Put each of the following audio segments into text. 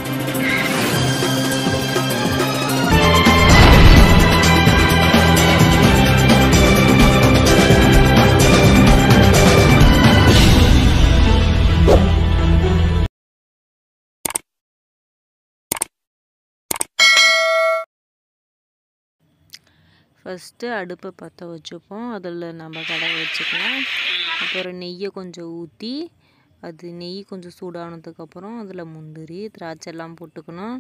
first அடுப்பை பற்ற வச்சுப்போம் அதில் நம்ம கடாய் வச்சுக்கலாம் அப்புறம் நெய்யை கொஞ்சம் ஊற்றி அது நெய் கொஞ்சம் சூடானதுக்கப்புறம் அதில் முந்திரி திராட்சைலாம் போட்டுக்கணும்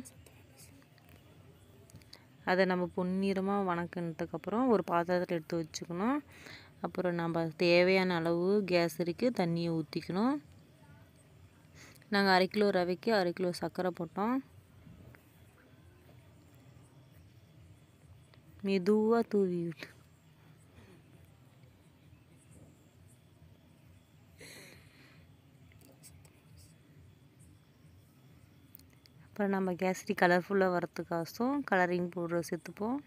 அதை நம்ம பொன்னிறமாக வணக்கினதுக்கப்புறம் ஒரு பாத்திரத்தில் எடுத்து வச்சுக்கணும் அப்புறம் நம்ம தேவையான அளவு கேஸ் இருக்குது தண்ணியை ஊற்றிக்கணும் நாங்கள் அரை கிலோ ரவைக்கு அரை கிலோ சர்க்கரை போட்டோம் மெதுவாக தூவி விட்டு அப்புறம் நம்ம கேசரி கலர்ஃபுல்லாக வரத்துக்காசும் கலரிங் பவுடர் சேர்த்துப்போம்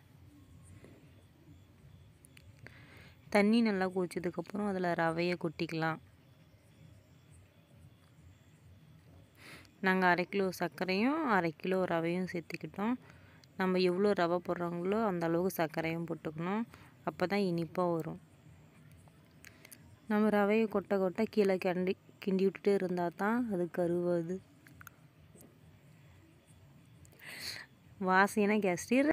தண்ணி நல்லா கொதிச்சதுக்கப்புறம் அதில் ரவையை கொட்டிக்கலாம் நாங்கள் அரை கிலோ சர்க்கரையும் அரை கிலோ ரவையும் சேர்த்துக்கிட்டோம் நம்ம எவ்வளோ ரவை போடுறாங்களோ அந்த அளவுக்கு சர்க்கரையும் போட்டுக்கணும் அப்போ தான் இனிப்பாக வரும் நம்ம ரவையை கொட்ட கொட்ட கீழே கிண்டி கிண்டி விட்டுட்டே இருந்தால் தான் அது கருவாது வாசனை கேஸ்டி